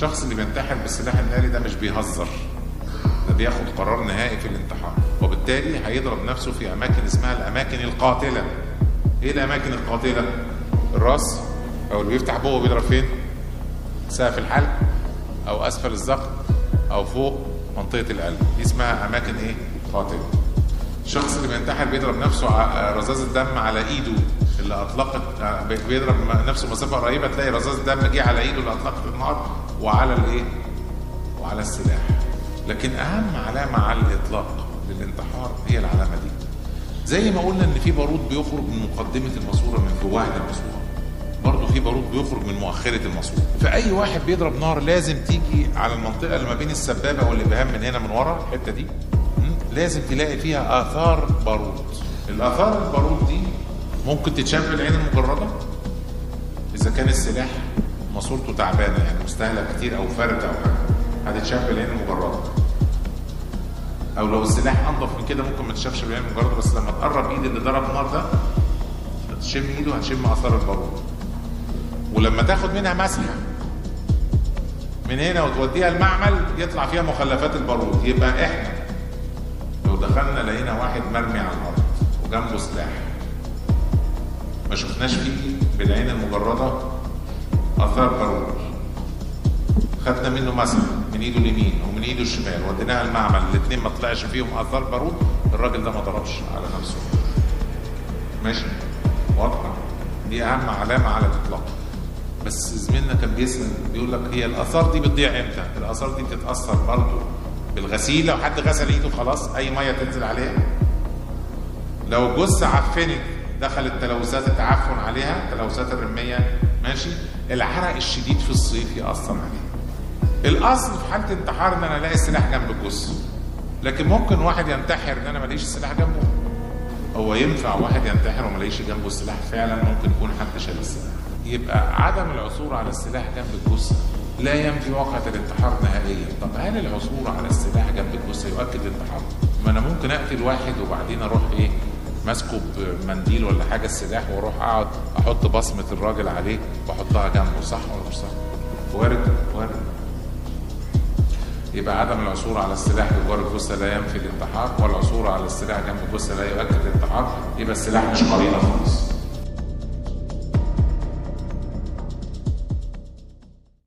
الشخص اللي بينتحر بالسلاح الناري ده مش بيهزر ده بياخد قرار نهائي في الانتحار وبالتالي هيضرب نفسه في اماكن اسمها الاماكن القاتله ايه الاماكن القاتله الراس او اللي بيفتح بقه بيضرب فين سقف الحلق او اسفل الذقن او فوق منطقه القلب دي اسمها اماكن ايه قاتله الشخص اللي بينتحر بيضرب نفسه ع- رذاذ الدم على ايده اللي اطلقت بي- بيضرب نفسه مسافه قريبه تلاقي رذاذ الدم جه على ايده اللي اطلقت النار وعلى الايه وعلى السلاح لكن اهم علامه على الاطلاق للانتحار هي العلامه دي زي ما قلنا ان في بارود بيخرج من مقدمه الماسوره من جواها الماسوره برضه في بارود بيخرج من مؤخره الماسوره فاي واحد بيضرب نار لازم تيجي على المنطقه اللي ما بين السبابه والابهام من هنا من ورا الحته دي م? لازم تلاقي فيها اثار بارود الاثار البارود دي ممكن تتشاف بالعين المجرده اذا كان السلاح ماسورته تعبانه يعني مستهلك كتير او فرد او حاجه هتتشاف بالعين المجرده او لو السلاح انضف من كده ممكن ما تشافش بالعين المجرده بس لما تقرب ايد اللي ضرب النار ده هتشم ايده هتشم اثار البارود ولما تاخد منها مسحه من هنا وتوديها المعمل يطلع فيها مخلفات البارود يبقى احنا لو دخلنا لقينا واحد مرمي على الارض وجنبه سلاح ما شفناش فيه بالعين المجرده اثار بارود خدنا منه مسح من ايده اليمين ومن ايده الشمال وديناها المعمل الاثنين ما طلعش فيهم اثار بارود الراجل ده ما ضربش على نفسه ماشي واضحه دي اهم علامه على الاطلاق بس زميلنا كان بيسال بيقول لك هي الاثار دي بتضيع امتى الاثار دي بتتاثر برضه بالغسيل لو حد غسل ايده خلاص اي ميه تنزل عليها لو الجثه عفنت دخلت تلوثات التعفن عليها تلوثات الرميه ماشي العرق الشديد في الصيف ياثر عليها الاصل في حاله انتحار ان انا الاقي السلاح جنب الجثه لكن ممكن واحد ينتحر ان انا ما الاقيش السلاح جنبه هو ينفع واحد ينتحر وما يلاقيش جنبه السلاح فعلا ممكن يكون حد شال السلاح يبقى عدم العثور على السلاح جنب الجثه لا ينفي واقعة الانتحار نهائيا طب هل العثور على السلاح جنب الجثه يؤكد الانتحار ما انا ممكن اقتل واحد وبعدين اروح ايه ماسكه بمنديل ولا حاجه السلاح واروح اقعد احط بصمه الراجل عليه واحطها جنبه صح ولا مش صح وارد وارد يبقى عدم العثور على السلاح بجوار الجثه لا ينفي الانتحار والعثور على السلاح جنب الجثه لا يؤكد الانتحار يبقى السلاح مش قرينه خالص